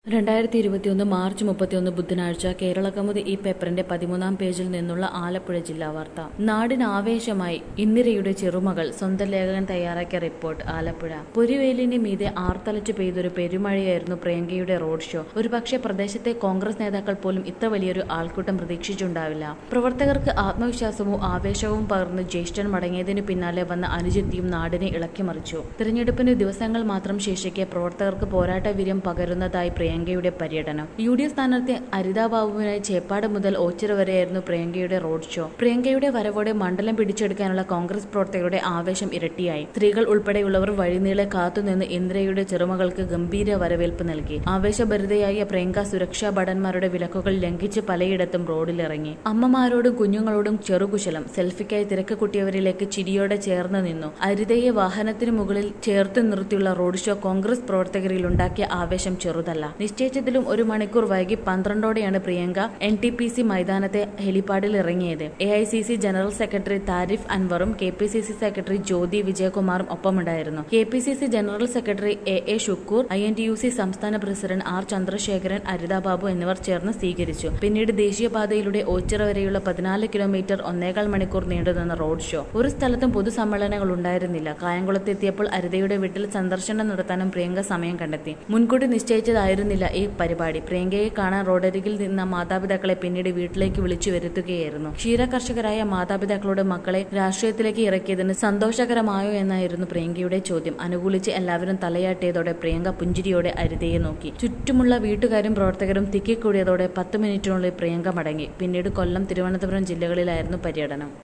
രണ്ടായിരത്തി ഇരുപത്തിയൊന്ന് മാർച്ച് മുപ്പത്തിയൊന്ന് ബുധനാഴ്ച കേരളകൗമുദി ഈ പേപ്പറിന്റെ പതിമൂന്നാം പേജിൽ നിന്നുള്ള ആലപ്പുഴ ജില്ലാ വാർത്ത നാടിന് ആവേശമായി ഇന്ദിരയുടെ ചെറുമകൾ സ്വന്തം ലേഖകൻ തയ്യാറാക്കിയ റിപ്പോർട്ട് ആലപ്പുഴ പൊരിവേലിന് മീതെ ആർത്തലച്ചു പെയ്തൊരു പെരുമഴയായിരുന്നു പ്രിയങ്കയുടെ റോഡ് ഷോ ഒരുപക്ഷെ പ്രദേശത്തെ കോൺഗ്രസ് നേതാക്കൾ പോലും ഇത്ര വലിയൊരു ആൾക്കൂട്ടം പ്രതീക്ഷിച്ചിട്ടുണ്ടാവില്ല പ്രവർത്തകർക്ക് ആത്മവിശ്വാസവും ആവേശവും പകർന്ന് ജ്യേഷ്ഠൻ മടങ്ങിയതിനു പിന്നാലെ വന്ന അനുജിത്തിയും നാടിനെ ഇളക്കിമറിച്ചു തിരഞ്ഞെടുപ്പിന് ദിവസങ്ങൾ മാത്രം ശേഷിക്കെ പ്രവർത്തകർക്ക് പോരാട്ട വീര്യം പകരുന്നതായി പ്രിയങ്കയുടെ പര്യടനം യു ഡി എഫ് സ്ഥാനാർത്ഥി അരിതാ ബാബുവിനായി ചേപ്പാട് മുതൽ ഓച്ചിറ വരെയായിരുന്നു പ്രിയങ്കയുടെ റോഡ് ഷോ പ്രിയങ്കയുടെ വരവോടെ മണ്ഡലം പിടിച്ചെടുക്കാനുള്ള കോൺഗ്രസ് പ്രവർത്തകരുടെ ആവേശം ഇരട്ടിയായി സ്ത്രീകൾ ഉൾപ്പെടെയുള്ളവർ വഴിനീളെ കാത്തുനിന്ന് ഇന്ദിരയുടെ ചെറുമകൾക്ക് ഗംഭീര വരവേൽപ്പ് നൽകി ആവേശഭരിതയായ പ്രിയങ്ക സുരക്ഷാ ഭടന്മാരുടെ വിലക്കുകൾ ലംഘിച്ച് പലയിടത്തും റോഡിലിറങ്ങി അമ്മമാരോടും കുഞ്ഞുങ്ങളോടും ചെറുകുശലം സെൽഫിക്കായി തിരക്ക് കൂട്ടിയവരിലേക്ക് ചിരിയോടെ ചേർന്ന് നിന്നു അരിതയെ വാഹനത്തിനു മുകളിൽ ചേർത്ത് നിർത്തിയുള്ള റോഡ് ഷോ കോൺഗ്രസ് പ്രവർത്തകരിൽ ഉണ്ടാക്കിയ ആവേശം ചെറുതല്ല നിശ്ചയിച്ചതിലും ഒരു മണിക്കൂർ വൈകി പന്ത്രണ്ടോടെയാണ് Priyanka N T P C മൈതാനത്തെ ഹെലിപ്പാഡിൽ ഇറങ്ങിയത് A I C C general secretary Tariq അൻവറും K P C C secretary Jyothi വിജയകുമാറും ഒപ്പമുണ്ടായിരുന്നു K P C C general secretary A A Shukoor I N T U C സംസ്ഥാന പ്രസിഡന്റ് ആർ ചന്ദ്രശേഖരൻ അരിതാ ബാബു എന്നിവർ ചേർന്ന് സ്വീകരിച്ചു പിന്നീട് ദേശീയപാതയിലൂടെ ഓച്ചിറ വരെയുള്ള പതിനാല് കിലോമീറ്റർ ഒന്നേകാൽ മണിക്കൂർ നീണ്ടുനിന്ന റോഡ് ഷോ ഒരു സ്ഥലത്തും പൊതുസമ്മേളനങ്ങൾ ഉണ്ടായിരുന്നില്ല കായംകുളത്തെത്തിയപ്പോൾ അരിതയുടെ വീട്ടിൽ സന്ദർശനം നടത്താനും പ്രിയങ്ക സമയം കണ്ടെത്തി മുൻകൂട്ടി നിശ്ചയിച്ചതായിരുന്നില്ല ഈ പരിപാടി പ്രിയങ്കയെ കാണാൻ റോഡരികിൽ നിന്ന മാതാപിതാക്കളെ പിന്നീട് വീട്ടിലേക്ക് വിളിച്ചു വരുത്തുകയായിരുന്നു ക്ഷീര കർഷകരായ മാതാപിതാക്കളുടെ മക്കളെ രാഷ്ട്രീയത്തിലേക്ക് ഇറക്കിയതിന് സന്തോഷകരമായോ എന്നായിരുന്നു പ്രിയങ്കയുടെ ചോദ്യം അനുകൂലിച്ച് എല്ലാവരും തലയാട്ടിയതോടെ പ്രിയങ്ക പുഞ്ചിരിയോടെ അരിതയെ നോക്കി ചുറ്റുമുള്ള വീട്ടുകാരും പ്രവർത്തകരും തിക്കിക്കൂടിയതോടെ പത്ത് മിനിറ്റിനുള്ളിൽ പ്രിയങ്ക മടങ്ങി പിന്നീട് കൊല്ലം തിരുവനന്തപുരം ജില്ലകളിലായിരുന്നു പര്യടനം